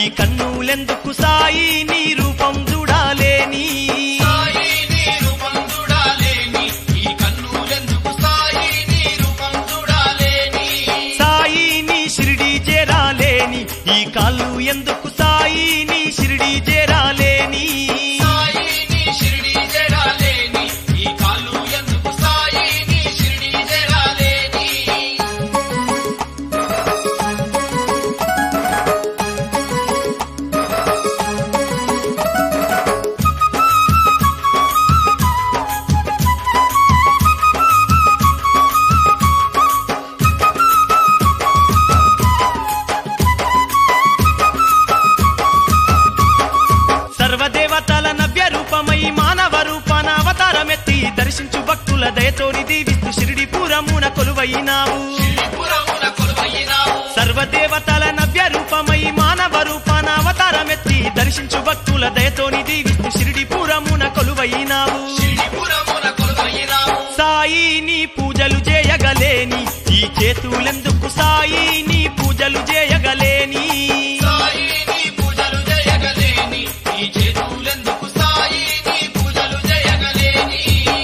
కన్నులెందుకు సాయి నీ రూపం చూడాలేని సాయి నీ రూపం చూడాలేని ఈ కన్నులెందుకు సాయి నీ రూపం చూడాలేని సాయి నీ షిరిడి చేరాలేని ఈ కాళ్ళు ఎందుకు సాయి నీ షిరిడి చేరాలేని సాయి నీ షిరిడి చేరాలేని ఈ కాళ్ళు ఎందుకు సాయి నీ షిరిడి చేరాలేని సర్వదేవతల నవ్య రూపమై మానవ రూపాన అవతారమెత్తి దర్శించు భక్తుల దయతోని దీవిస్తూ షిరిడి పురమున కొలువైనావు పురమున కొలువైనావు సర్వదేవతల నవ్య రూపమై మానవ రూపాన అవతారమెత్తి దర్శించు భక్తుల దయతోని దీవిస్తూ షిరిడి పురమున కొలువైనావు పురమున కొలువైనావు సాయి నీ పూజలు చేయగలేని ఈ చేతులెందుకు సాయి నీ పూజలు చేయగలేని సాయి నీ పూజలు చేయగలేని ఈ చేతులెందుకు సాయి నీ పూజలు చేయగలేని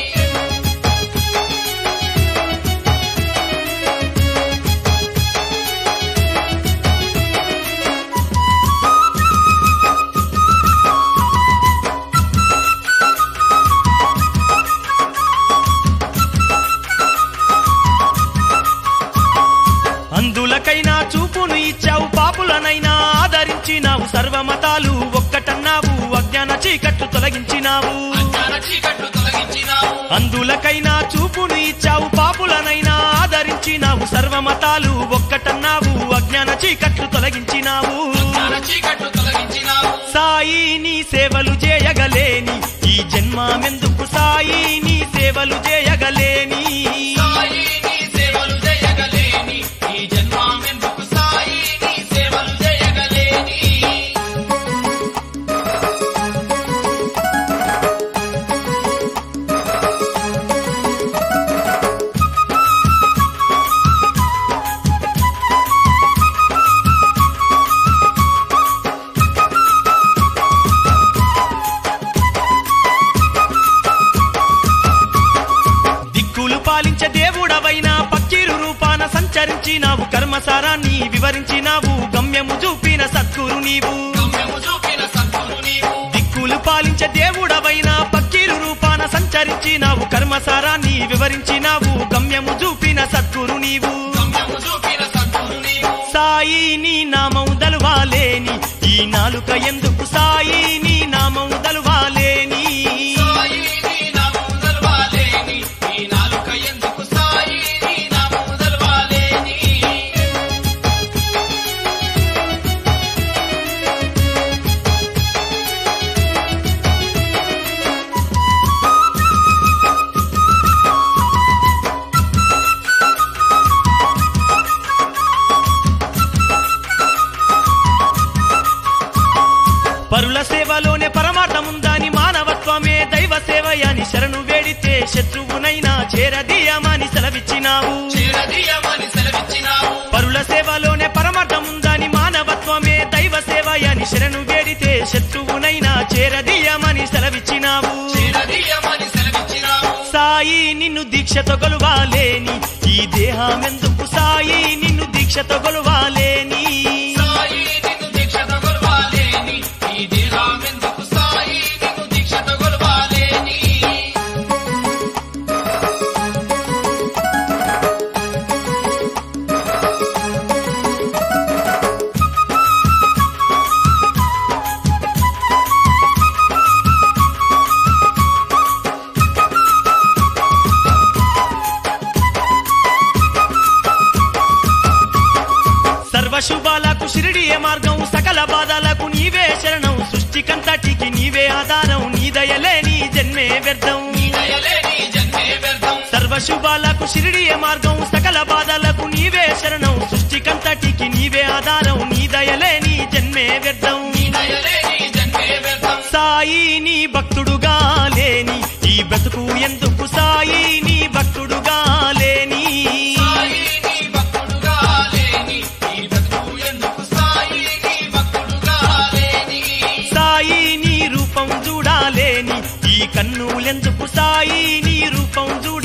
అందులకైనా చూపును ఇచ్చావు పాపులనైనా ఆదరించినావు సర్వమతాలు ఒక్కటన్నావు అజ్ఞాన చీకట్లు తొలగించినావు అజ్ఞాన చీకట్లు తొలగించినావు అందులకైనా చూపును ఇచ్చావు పాపులనైనా ఆదరించినావు సర్వమతాలు ఒక్కటన్నావు అజ్ఞాన చీకట్లు తొలగించినావు అజ్ఞాన చీకట్లు తొలగించినావు సాయి నీ సేవలు చేయగలేని ఈ జన్మమెందుకు సాయి నీ సేవలు చేయగలేని సాయి నీ సేవలు చేయగలేని ఈ జన్మమెందుకు సాయి నీ సేవలు చేయగలేని దిక్కులు పాలించే దేవుడవైనా పక్కీరు రూపాన సంచరించినావు కర్మసారాన్ని వివరించినావు గమ్యము చూపిన సద్గురు నీవు గమ్యము చూపిన సద్గురు నీవు దిక్కులు పాలించే దేవుడవైనా పక్కీరు రూపాన సంచరించినావు కర్మసారాన్ని వివరించినావు గమ్యము చూపిన సద్గురు నీవు గమ్యము చూపిన సద్గురు నీవు సాయి నీ నామం దలువాలేని ఈ నాలుక ఎందుకు సాయి నీ నామం దలువాలేని సాయి నీ నామం తెలవాలేని ఈ నాలుక ఎందుకు సాయి నీ నామం తెలవాలేని పరుల సేవలోనే పరమార్థముందని మానవత్వమే దైవ సేవయాని శరణు వేడితే శత్రువునైనా చేరదీయమని సెలవిచ్చినావు చేరదీయమని సెలవిచ్చినావు పరుల సేవలోనే పరమార్థముందని మానవత్వమే దైవ సేవయాని శరణు వేడితే శత్రువునైనా చేరదీయమని సెలవిచ్చినావు చేరదీయమని సెలవిచ్చినావు సాయి నిన్ను దీక్షతో గొలువాలేని ఈ దేహమెందుకు సాయి నిన్ను దీక్షతో గొలువాలేని సాయి నిన్ను దీక్షతో కొలవాలేని ఈ దేహమెందుకు సాయి నిన్ను దీక్షతో కొలవాలేని సర్వశుభాలకు షిరిడియే మార్గం సకల బాధలకు నీవే శరణం సృష్టికంతటికి నీవే ఆధారం నీ దయలే నీ జన్మే వ్యర్థం దయలేని జన్మే వ్యర్థం సర్వశుభాలకు షిరిడియే మార్గం సకల బాధలకు నీవే శరణం సృష్టికంతటికి నీవే ఆధారం నీ దయలే నీ జన్మే వ్యర్థం దయలేని జన్మే వ్యర్థం సాయి నీ భక్తుడుగా లేని ఈ బ్రతుకు ఎందుకు సాయి నీ భక్తుడుగా లేని సాయి నీ భక్తుడుగా లేని ఈ బ్రతుకు ఎందుకు సాయి నీ భక్తుడుగా చేతులెందుకు సాయి నీ రూపం చూడ